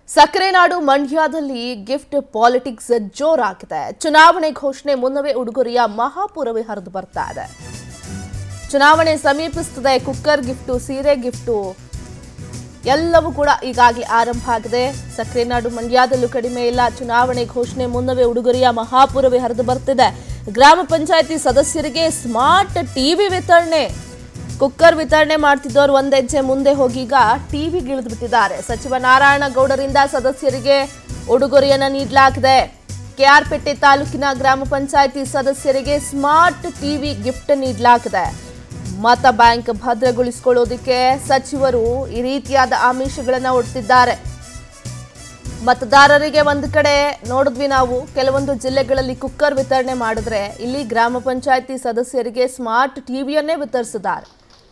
ಸಕ್ಕರೆ ನಾಡು ಮಂಡ್ಯದಲ್ಲಿ ಗಿಫ್ಟ್ ಪಾಲಿಟಿಕ್ಸ್ ಜೋರಾಗಿದೆ ಚುನಾವಣೆ ಘೋಷಣೆ ಮುನ್ನವೇ ಉಡುಗೊರೆಯ ಮಹಾಪೂರವೇ ಹರಿದು ಬರ್ತಾ ಇದೆ ಚುನಾವಣೆ ಸಮೀಪಿಸುತ್ತದೆ ಕುಕ್ಕರ್ ಗಿಫ್ಟು ಸೀರೆ ಗಿಫ್ಟು ಎಲ್ಲವೂ ಕೂಡ ಈಗಾಗಲೇ ಆರಂಭ ಆಗಿದೆ ಸಕ್ಕರೆ ನಾಡು ಮಂಡ್ಯದಲ್ಲೂ ಕಡಿಮೆ ಇಲ್ಲ ಚುನಾವಣೆ ಘೋಷಣೆ ಮುನ್ನವೇ ಉಡುಗೊರೆಯ ಮಹಾಪೂರವೇ ಹರಿದು ಬರ್ತಿದೆ ಗ್ರಾಮ ಪಂಚಾಯತಿ ಸದಸ್ಯರಿಗೆ ಸ್ಮಾರ್ಟ್ ಟಿವಿ ವಿತರಣೆ ಕುಕ್ಕರ್ ವಿತರಣೆ ಮಾಡ್ತಿದ್ದವರು ಒಂದ್ ಹೆಜ್ಜೆ ಮುಂದೆ ಹೋಗಿ ಈಗ ಟಿವಿಗೆ ಇಳಿದು ಬಿಟ್ಟಿದ್ದಾರೆ ಸಚಿವ ನಾರಾಯಣಗೌಡರಿಂದ ಸದಸ್ಯರಿಗೆ ಉಡುಗೊರೆಯನ್ನ ನೀಡಲಾಗಿದೆ ಕೆಆರ್ಪೇಟೆ ತಾಲೂಕಿನ ಗ್ರಾಮ ಪಂಚಾಯತಿ ಸದಸ್ಯರಿಗೆ ಸ್ಮಾರ್ಟ್ ಟಿವಿ ಗಿಫ್ಟ್ ನೀಡಲಾಗಿದೆ ಮತ ಬ್ಯಾಂಕ್ ಭದ್ರಗೊಳಿಸಿಕೊಳ್ಳೋದಕ್ಕೆ ಸಚಿವರು ಈ ರೀತಿಯಾದ ಆಮಿಷಗಳನ್ನ ಒಡ್ತಿದ್ದಾರೆ ಮತದಾರರಿಗೆ ಒಂದು ಕಡೆ ನೋಡಿದ್ವಿ ನಾವು ಕೆಲವೊಂದು ಜಿಲ್ಲೆಗಳಲ್ಲಿ ಕುಕ್ಕರ್ ವಿತರಣೆ ಮಾಡಿದ್ರೆ ಇಲ್ಲಿ ಗ್ರಾಮ ಪಂಚಾಯತಿ ಸದಸ್ಯರಿಗೆ ಸ್ಮಾರ್ಟ್ ಟಿವಿಯನ್ನೇ ವಿತರಿಸಿದ್ದಾರೆ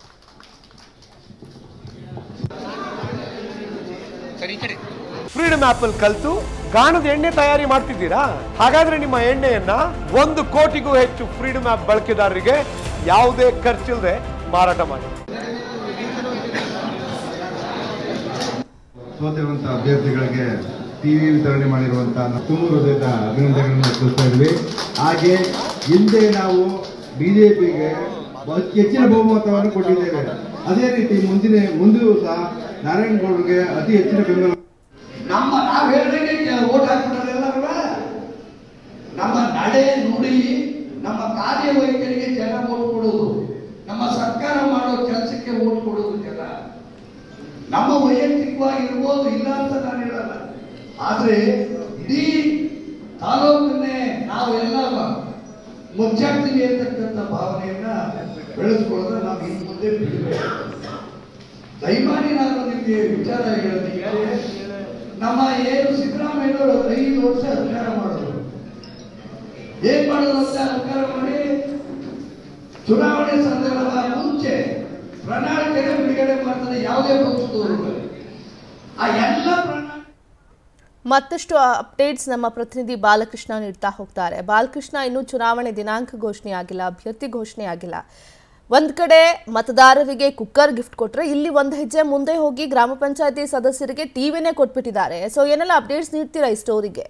ಫ್ರೀಡಮ್ ಆಪ್ ಅಲ್ಲಿ ಕಲ್ತು ಗಾಣದ ಎಣ್ಣೆ ತಯಾರಿ ಮಾಡ್ತಿದ್ದೀರಾ ಹಾಗಾದ್ರೆ ನಿಮ್ಮ ಎಣ್ಣೆಯನ್ನ ಒಂದು ಕೋಟಿಗೂ ಹೆಚ್ಚು ಫ್ರೀಡಮ್ ಆಪ್ ಬಳಕೆದಾರರಿಗೆ ಯಾವುದೇ ಖರ್ಚಿಲ್ಲದೆ ಮಾರಾಟ ಮಾಡಿ ಸೋತಿರುವಂತಹ ಅಭ್ಯರ್ಥಿಗಳಿಗೆ ಟಿವಿ ವಿತರಣೆ ಮಾಡಿರುವಂತಹ ತುಂಬ ಹೃದಯದ ಅಭಿನಂದನೆಗಳನ್ನು ಸಲ್ಲಿಸ್ತಾ ಇದ್ವಿ ಹಾಗೆ ಹಿಂದೆ ನಾವು ಬಿಜೆಪಿಗೆ ಹೆಚ್ಚಿನ ಬಹುಮತವನ್ನು ಕೊಟ್ಟಿದ್ದೇವೆ ಅದೇ ರೀತಿ ಮುಂದಿನ ಮುಂದೆಯೂ ಸಹ ನಾರಾಯಣಗೌಡರಿಗೆ ಅತಿ ಹೆಚ್ಚಿನ ಬೆಂಬಲ ನಮ್ಮ ನಾವು ಹೇಳಿದ್ರೆ ಓಟ್ ಹಾಕ್ಬಿಟ್ರೆ ಎಲ್ಲರೂ ನಮ್ಮ ನಡೆ ನುಡಿ ನಮ್ಮ ಕಾರ್ಯವೈಖರಿಗೆ ಜನ ಓಟ್ ಕೊಡೋದು ನಮ್ಮ ಸರ್ಕಾರ ಮಾಡೋ ಕೆಲಸಕ್ಕೆ ಓಟ್ ಕೊಡೋದು ಜನ ನಮ್ಮ ವೈಯಕ್ತಿಕವಾಗಿರ್ಬೋದು ಇಲ್ಲ ಅಂತ ನಾನು ಹೇಳಲ್ಲ ಆದ್ರೆ ಇಡೀ ತಾಲೂಕನ್ನೇ ನಾವು ಎಲ್ಲ ಮುಚ್ಚಾಕ್ತೀವಿ ಅಂತಕ್ಕಂಥ ಭಾವನೆಯನ್ನ ಬೆಳೆಸ್ಕೊಳ್ಳೋದ್ರೆ ನಾವು ಇನ್ನು ಮುಂದೆ ಬಿಡಬೇಕು ದಯಮಾಡಿ ನಾನು ನಿಮಗೆ ವಿಚಾರ ಹೇಳೋದಕ್ಕೆ ನಮ್ಮ ಏನು ಸಿದ್ದರಾಮಯ್ಯನವರು ಐದು ವರ್ಷ ಅಧಿಕಾರ ಮಾಡಿದ್ರು ಏನ್ ಮಾಡೋದು ಅಂತ ಅಧಿಕಾರ ಮಾಡಿ ಚುನಾವಣೆ ಸಂದರ್ಭದ ಮುಂಚೆ ಪ್ರಣಾಳಿಕೆನ ಬಿಡುಗಡೆ ಮಾಡ್ತಾರೆ ಯಾವುದೇ ಪಕ್ಷದವರು ಆ ಎಲ್ಲ ಪ್ರಣಾಳಿಕೆ ಮತ್ತಷ್ಟು ಅಪ್ಡೇಟ್ಸ್ ನಮ್ಮ ಪ್ರತಿನಿಧಿ ಬಾಲಕೃಷ್ಣ ನೀಡ್ತಾ ಹೋಗ್ತಾರೆ ಬಾಲಕೃಷ್ಣ ಇನ್ನೂ ಚುನಾವಣೆ ದಿನಾಂಕ ಘೋಷಣೆ ಆಗಿಲ್ಲ ಅಭ್ಯರ್ಥಿ ಘೋಷಣೆ ಆಗಿಲ್ಲ ಒಂದ್ ಕಡೆ ಮತದಾರರಿಗೆ ಕುಕ್ಕರ್ ಗಿಫ್ಟ್ ಕೊಟ್ರೆ ಇಲ್ಲಿ ಒಂದು ಹೆಜ್ಜೆ ಮುಂದೆ ಹೋಗಿ ಗ್ರಾಮ ಪಂಚಾಯತಿ ಸದಸ್ಯರಿಗೆ ಟಿವಿನೇ ಕೊಟ್ಬಿಟ್ಟಿದ್ದಾರೆ ಸೊ ಏನೆಲ್ಲ ಅಪ್ಡೇಟ್ಸ್ ನೀಡ್ತೀರಾ ಈ ಸ್ಟೋರಿಗೆ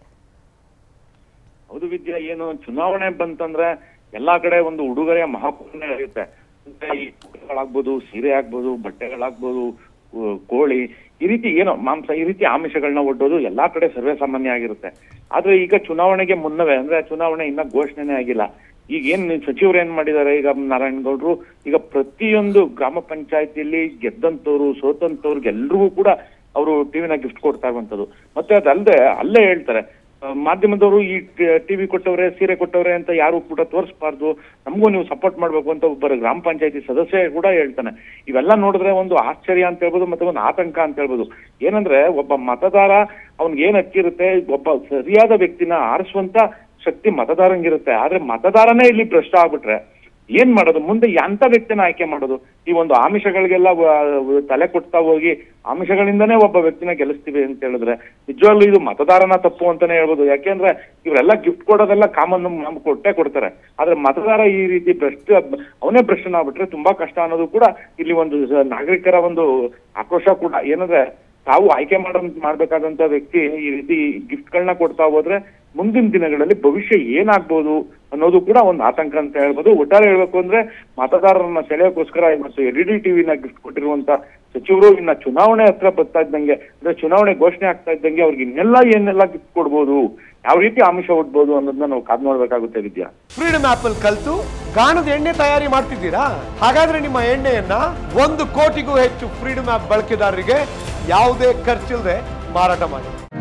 ಹೌದು ವಿದ್ಯಾ ಏನು ಚುನಾವಣೆ ಬಂತಂದ್ರೆ ಎಲ್ಲಾ ಕಡೆ ಒಂದು ಉಡುಗೊರೆಯ ಮಹಾಪೂರ್ಣ ಇರುತ್ತೆ ಅಂದ್ರೆ ಈ ಗಳಾಗ್ಬೋದು ಸೀರೆ ಆಗ್ಬೋದು ಬಟ್ಟೆಗಳಾಗ್ಬೋದು ಉ- ಕೋಳಿ ಈ ರೀತಿ ಏನೋ ಮಾಂಸ ಈ ರೀತಿ ಆಮಿಷಗಳನ್ನ ಒಡ್ಡೋದು ಎಲ್ಲಾ ಕಡೆ ಸರ್ವೇ ಸಾಮಾನ್ಯ ಆಗಿರುತ್ತೆ ಆದ್ರೆ ಈಗ ಚುನಾವಣೆಗೆ ಮುನ್ನವೇ ಅಂದ್ರೆ ಚುನಾವಣೆ ಇನ್ನ ಘೋಷಣೆನೇ ಆಗಿಲ್ಲ ಈಗ ಏನ್ ಸಚಿವರು ಏನ್ ಮಾಡಿದ್ದಾರೆ ಈಗ ನಾರಾಯಣಗೌಡರು ಈಗ ಪ್ರತಿಯೊಂದು ಗ್ರಾಮ ಪಂಚಾಯತಿಯಲ್ಲಿ ಗೆದ್ದಂತವ್ರು ಸೋತಂತವ್ರಿಗೆ ಎಲ್ರಿಗೂ ಕೂಡ ಅವರು ಟಿವಿನ ಗಿಫ್ಟ್ ಕೊಡ್ತಾ ಇರುವಂತದ್ದು ಮತ್ತೆ ಅದಲ್ಲದೆ ಅಲ್ಲೇ ಹೇಳ್ತಾರೆ ಆ, ಮಾಧ್ಯಮದವರು ಈ ಟಿವಿ ಕೊಟ್ಟವ್ರೆ ಸೀರೆ ಕೊಟ್ಟವ್ರೆ ಅಂತ ಯಾರು ಕೂಡ ತೋರಿಸಬಾರ್ದು ನಮಗೂ ನೀವು ಸಪೋರ್ಟ್ ಮಾಡ್ಬೇಕು ಅಂತ ಒಬ್ಬರ ಗ್ರಾಮ ಪಂಚಾಯತಿ ಸದಸ್ಯ ಕೂಡ ಹೇಳ್ತಾನೆ ಇವೆಲ್ಲ ನೋಡಿದ್ರೆ ಒಂದು ಆಶ್ಚರ್ಯ ಅಂತ ಹೇಳ್ಬೋದು ಮತ್ತೆ ಒಂದು ಆತಂಕ ಅಂತ ಹೇಳ್ಬೋದು ಏನಂದ್ರೆ ಒಬ್ಬ ಮತದಾರ ಅವ್ನಿಗೆ ಏನ್ ಹಕ್ಕಿರುತ್ತೆ ಒಬ್ಬ ಸರಿಯಾದ ವ್ಯಕ್ತಿನ ಆರಿಸುವಂತ ಶಕ್ತಿ ಮತದಾರಂಗಿರುತ್ತೆ ಆದ್ರೆ ಮತದಾರನೇ ಇಲ್ಲಿ ಭ್ರಷ್ಟ ಆಗ್ಬಿಟ್ರೆ ಏನ್ ಮಾಡೋದು ಮುಂದೆ ಎಂತ ವ್ಯಕ್ತಿನ ಆಯ್ಕೆ ಮಾಡೋದು ಈ ಒಂದು ಆಮಿಷಗಳಿಗೆಲ್ಲ ವ- ತಲೆ ಕೊಡ್ತಾ ಹೋಗಿ ಆಮಿಷಗಳಿಂದನೇ ಒಬ್ಬ ವ್ಯಕ್ತಿನ ಗೆಲ್ಲಿಸ್ತೀವಿ ಅಂತ ಹೇಳಿದ್ರೆ ನಿಜವಾಗ್ಲೂ ಇದು ಮತದಾರನ ತಪ್ಪು ಅಂತಾನೆ ಹೇಳ್ಬೋದು ಯಾಕೆಂದ್ರೆ ಇವರೆಲ್ಲ ಗಿಫ್ಟ್ ಕೊಡೋದೆಲ್ಲ ಕಾಮನ್ ನಮ್ಗೆ ಕೊಟ್ಟೆ ಕೊಡ್ತಾರೆ ಆದ್ರೆ ಮತದಾರ ಈ ರೀತಿ ಭ್ರಷ್ಟ ಅವನೇ ಭ್ರಷ್ಟನಾಗ್ಬಿಟ್ರೆ ತುಂಬಾ ಕಷ್ಟ ಅನ್ನೋದು ಕೂಡ ಇಲ್ಲಿ ಒಂದು ಸ- ನಾಗರಿಕರ ಒಂದು ಆಕ್ರೋಶ ಕೂಡ ಏನಂದ್ರೆ ತಾವು ಆಯ್ಕೆ ಮಾಡೋ ಮಾಡ್ಬೇಕಾದಂತ ವ್ಯಕ್ತಿ ಈ ರೀತಿ ಗಿಫ್ಟ್ಗಳನ್ನ ಕೊಡ್ತಾ ಹೋದ್ರೆ ಮುಂದಿನ ದಿನಗಳಲ್ಲಿ ಭವಿಷ್ಯ ಏನಾಗ್ಬೋದು ಅನ್ನೋದು ಕೂಡ ಒಂದು ಆತಂಕ ಅಂತ ಹೇಳ್ಬೋದು ಒಟ್ಟಾರೆ ಹೇಳ್ಬೇಕು ಅಂದ್ರೆ ಮತದಾರರನ್ನ ಸೆಳೆಯೋಕ್ಕೋಸ್ಕರ ಇವತ್ತು ಎಲ್ ಇ ಡಿ ಟಿವಿನ ಗಿಫ್ಟ್ ಕೊಟ್ಟಿರುವಂತ ಸಚಿವರು ಇನ್ನ ಚುನಾವಣೆ ಹತ್ರ ಬರ್ತಾ ಇದ್ದಂಗೆ ಅಂದ್ರೆ ಚುನಾವಣೆ ಘೋಷಣೆ ಆಗ್ತಾ ಇದ್ದಂಗೆ ಅವ್ರಿಗೆ ಇನ್ನೆಲ್ಲ ಏನೆಲ್ಲ ಗಿಫ್ಟ್ ಕೊಡ್ಬೋದು ಯಾವ ರೀತಿ ಆಮಿಷ ಒಡ್ಬೋದು ಅನ್ನೋದನ್ನ ನಾವು ಕಾದ್ ನೋಡ್ಬೇಕಾಗುತ್ತೆ ವಿದ್ಯಾ ಫ್ರೀಡಮ್ ಆಪ್ ಅಲ್ಲಿ ಕಲ್ತು ಗಾಣದ ಎಣ್ಣೆ ತಯಾರಿ ಮಾಡ್ತಿದ್ದೀರಾ ಹಾಗಾದ್ರೆ ನಿಮ್ಮ ಎಣ್ಣೆಯನ್ನ ಒಂದು ಕೋಟಿಗೂ ಹೆಚ್ಚು ಫ್ರೀಡಮ್ ಆಪ್ ಬಳಕೆದಾರರಿಗೆ ಯಾವುದೇ ಖರ್ಚಿಲ್ಲದೆ ಮಾರಾಟ ಮಾಡಿ